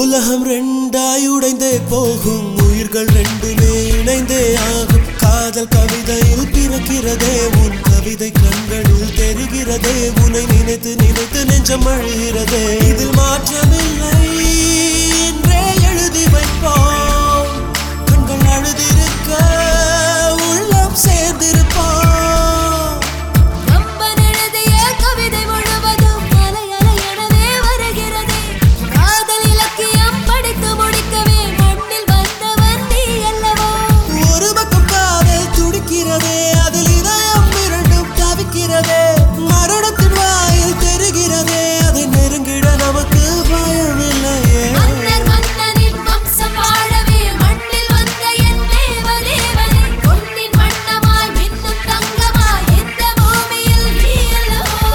உலகம் ரெண்டாய் உடைந்தே போகும் உயிர்கள் ரெண்டுமே இணைந்தே ஆகும் காதல் கவிதையில் பிறக்கிறதே உன் கவிதை கண்களில் தெரிகிறதே உன்னை நினைத்து நினைத்து நெஞ்சம் அழுகிறதே இதில் மாற்றமில்லை என்றே எழுதி வைப்போம் கண்கள் அழுதிருக்க உள்ளம் சேர்ந்திருப்போம் கம்பன் எழுதிய கவிதை முழுவதும் அலை அலை எனவே வருகிறதே காதல் இலக்கியம் படித்து முடிக்கவே மண்ணில் வந்தவன் நீ அல்லவோ ஒரு பக்கம் காதல் துடிக்கிறதே அதில் இதயம் இரண்டும் தவிக்கிறதே மரணத்தின் வாயில் தெரிகிறதே அதை நெருங்கிட நமக்கு பயமில்லையே மன்னர் மன்னனின் வம்சம் வாழவே மண்ணில் வந்த என் தேவதேவனே பொன்னின் வண்ணமாய் மின்னும் தங்கமாய் இந்த பூமியில் நீ அல்லவோ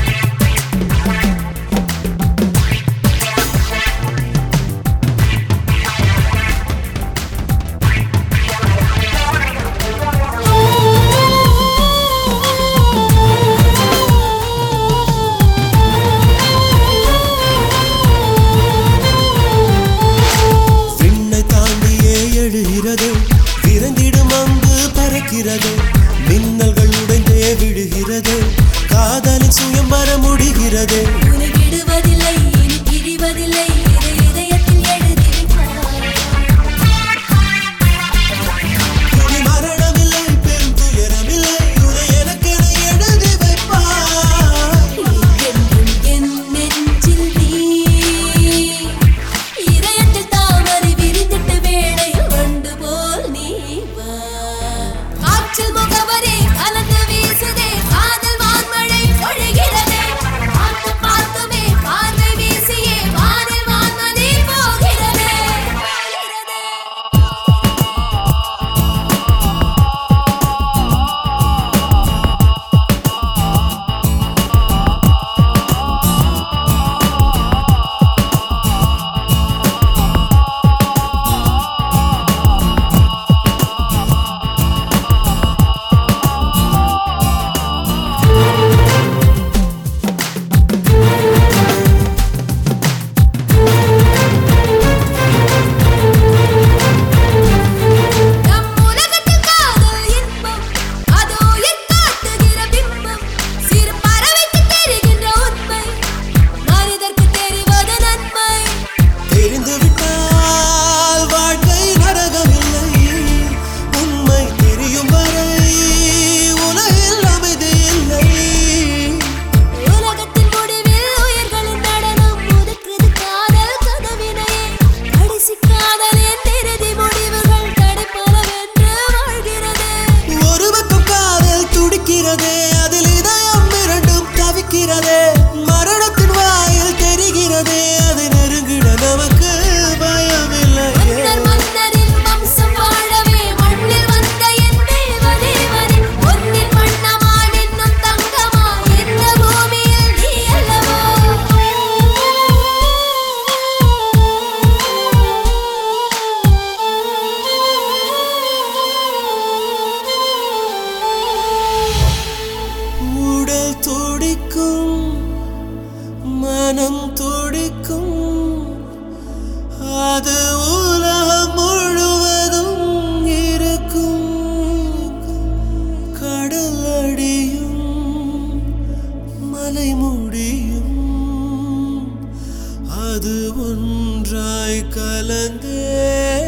விண்ணை தாண்டியே எழுகிறது விரைந்திடும் அம்பு பறக்கிறது மின்னல்கள் உடைந்தே விழுகிறது காதலின் சுயம் வர முடிகிறது உன்னை விடுவதில்லை இனி பிரிவதில்லை இதை இதயத்தில் எழுதியிருப்பார் இனி மரணமில்லை பெரும் துயரமில்லை உன்னை எனக்கென எழுதி வைப்பாய் என்றும் என் நெஞ்சில் நீ இதயத்தில் தாமரை விரிந்திட்ட வேளையில் வண்டு போல் நீ வா காற்றில் முகவரி கலந்து வீசுதே காதல் வான்மழை பொழிகிறதே பார்த்து பார்த்துமே பார்வை வீசியே வானில் வான்மதி போகிறதே நம் உலகத்தில் காதல் இன்பம் அதோ என் காட்டுகிற பிம்பம் சிறு பறவைக்கு தெரிகின்ற உண்மை மனிதர்க்கு தெரிவது நன்மை தெரிந்து விட்டால் வாழ்க்கை நரகமில்லை உண்மை தெரியும் வரை உலகில் அமைதி இல்லை உலகத்தின் முடிவில் உயிர்களின் நடனம் முதுக்குது காதல் கதவினையே கடைசி காதலின் இறுதி முடிவுகள் தடைப்பலவென்று வாழ்கிறது ஒரு பக்கம் காதல் துடிக்கிறதே அதில் இதயம் இரண்டும் தவிக்கிறதே மரணத்தின் வாயில் தெரிகிறதே அதை நெருங்கிட நமக்கு பயமில்லையே மன்னர் மன்னரின் வம்சம் வாழவே மண்ணில் வந்த என் தேவதேவனே பொன்னின் வண்ணமாய் மின்னும் தங்கமாய் இந்த பூமியில் நீ அல்லவோ உடல் துடிக்கும் மனம் துடிக்கும் அது உலகம் முழுவதும் இருக்கும் கடல் அடியும் மலை முடியும் அது ஒன்றாய் கலந்தே